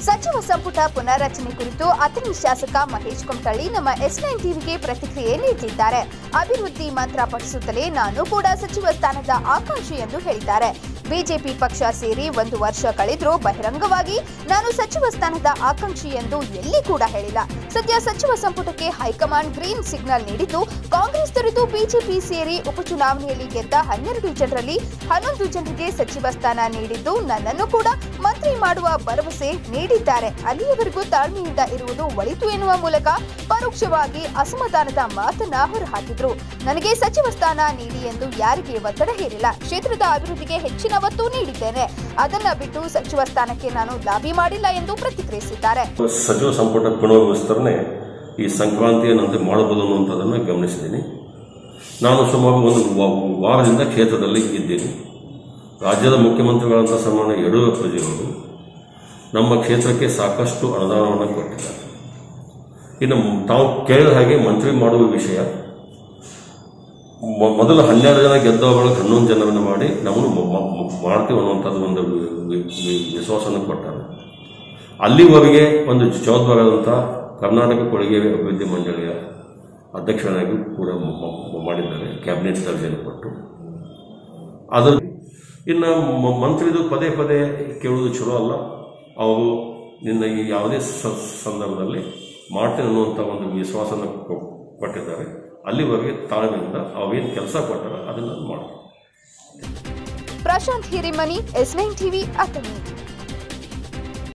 ಸಚಿವ ಸಂಪುಟ ಪುನಾರಚನೆ ಕುರಿತು ಅಥಣಿ ಶಾಸಕ ಮಹೇಶ್ ಕುಮಟಳ್ಳಿ ನಮ್ಮ ಎಸ್ ನೈನ್ ಟಿವಿಗೆ ಪ್ರತಿಕ್ರಿಯೆ ನೀಡಿದ್ದಾರೆ ಅಭಿವೃದ್ಧಿ ಮಂತ್ರ ಪಠಿಸುತ್ತಲೇ ನಾನು ಕೂಡ ಸಚಿವ ಸ್ಥಾನದ ಆಕಾಂಕ್ಷಿ ಎಂದು ಹೇಳಿದ್ದಾರೆ ಬಿಜೆಪಿ ಪಕ್ಷ ಸೇರಿ ಒಂದು ವರ್ಷ ಕಳೆದ್ರೂ ಬಹಿರಂಗವಾಗಿ ನಾನು ಸಚಿವ ಸ್ಥಾನದ ಆಕಾಂಕ್ಷಿ ಎಂದು ಎಲ್ಲಿ ಕೂಡ ಹೇಳಿಲ್ಲ ಸದ್ಯ ಸಚಿವ ಸಂಪುಟಕ್ಕೆ ಹೈಕಮಾಂಡ್ ಗ್ರೀನ್ ಸಿಗ್ನಲ್ ನೀಡಿದ್ದು ಕಾಂಗ್ರೆಸ್ ತೊರೆದು ಬಿಜೆಪಿ ಸೇರಿ ಉಪಚುನಾವಣೆಯಲ್ಲಿ ಗೆದ್ದ ಹನ್ನೆರಡು ಜನರಲ್ಲಿ ಹನ್ನೊಂದು ಜನರಿಗೆ ಸಚಿವ ಸ್ಥಾನ ನೀಡಿದ್ದು ನನ್ನನ್ನು ಕೂಡ ಮಂತ್ರಿ ಮಾಡುವ ಭರವಸೆ ನೀಡಿದ್ದಾರೆ ಅಲ್ಲಿಯವರೆಗೂ ತಾಳ್ಮೆಯಿಂದ ಇರುವುದು ಒಳಿತು ಎನ್ನುವ ಮೂಲಕ ಪರೋಕ್ಷವಾಗಿ ಅಸಮಾಧಾನದ ಮಾತನ್ನ ಹೊರಹಾಕಿದ್ರು ನನಗೆ ಸಚಿವ ಸ್ಥಾನ ನೀಡಿ ಎಂದು ಯಾರಿಗೆ ಒತ್ತಡ ಹೇರಿಲ್ಲ ಕ್ಷೇತ್ರದ ಅಭಿವೃದ್ಧಿಗೆ ಹೆಚ್ಚಿನ ಒತ್ತು ನೀಡಿದ್ದೇನೆ ಅದನ್ನ ಬಿಟ್ಟು ಸಚಿವ ಸ್ಥಾನಕ್ಕೆ ನಾನು ಲಾಬಿ ಮಾಡಿಲ್ಲ ಎಂದು ಪ್ರತಿಕ್ರಿಯಿಸಿದ್ದಾರೆ ಸಚಿವ ಸಂಪುಟ ಪುನರ್ ವಿಸ್ತರಣೆ ಈ ಸಂಕ್ರಾಂತಿಯ ನಂತರ ಮಾಡಬಹುದು ಅನ್ನುವಂಥದ್ದನ್ನು ಗಮನಿಸಿದ್ದೀನಿ ನಾನು ಸುಮಾರು ಒಂದು ವಾ- ವಾರದಿಂದ ಕ್ಷೇತ್ರದಲ್ಲಿ ಇದ್ದೀನಿ ರಾಜ್ಯದ ಮುಖ್ಯಮಂತ್ರಿಗಳಂತ ಸನ್ಮಾನ್ಯ ಯಡಿಯೂರಪ್ಪಜಿಯವರು ನಮ್ಮ ಕ್ಷೇತ್ರಕ್ಕೆ ಸಾಕಷ್ಟು ಅನುದಾನವನ್ನು ಕೊಟ್ಟಿದ್ದಾರೆ ಇನ್ನು ತಾವು ಕೇಳಿದ ಹಾಗೆ ಮಂತ್ರಿ ಮಾಡುವ ವಿಷಯ ಮೊ- ಮೊದಲು ಹನ್ನೆರಡು ಜನ ಗೆದ್ದವಗಳಿಗೆ ಹನ್ನೊಂದು ಜನರನ್ನು ಮಾಡಿ ನಮ್ಮನ್ನು ಮ- ಮ- ಮಾಡ್ತೀವಿ ಅನ್ನುವಂಥದ್ದು ಒಂದು ವಿ- ವಿ- ವಿ- ವಿಶ್ವಾಸನ ಕೊಟ್ಟಾರೆ ಅಲ್ಲಿವರೆಗೆ ಒಂದು ಜವಾಬ್ದಾರಿಯಾದಂಥ ಕರ್ನಾಟಕ ಕೊಡುಗೆ ಅಭಿವೃದ್ಧಿ ಮಂಡಳಿಯ ಅಧ್ಯಕ್ಷರಾಗಿ ಕೂಡ ಮ- ಮ- ಮಾಡಿದ್ದಾರೆ ಕ್ಯಾಬಿನೆಟ್ ದರ್ಜೆಯನ್ನು ಕೊಟ್ಟು ಅದರ ಇನ್ನು ಮ- ಮಂತ್ರಿದು ಪದೇ ಪದೇ ಕೇಳುವುದು ಚಲೋ ಅಲ್ಲ ಅವರು ನಿನ್ನ ಈ ಯಾವುದೇ ಸ- ಸಂದರ್ಭದಲ್ಲಿ ಮಾಡ್ತೇನೆ ಅನ್ನುವಂಥ ಒಂದು ವಿಶ್ವಾಸನ ಕೊ- ಕೊಟ್ಟಿದ್ದಾರೆ ಅಲ್ಲಿವರೆಗೆ ತಾಳ್ಮೆಯಿಂದ ಅವೇನು ಕೆಲಸ ಕೊಟ್ಟಾರೆ ಅದನ್ನು ಮಾಡ್ತಾರೆ Prashant Hiremani S nine TV Athani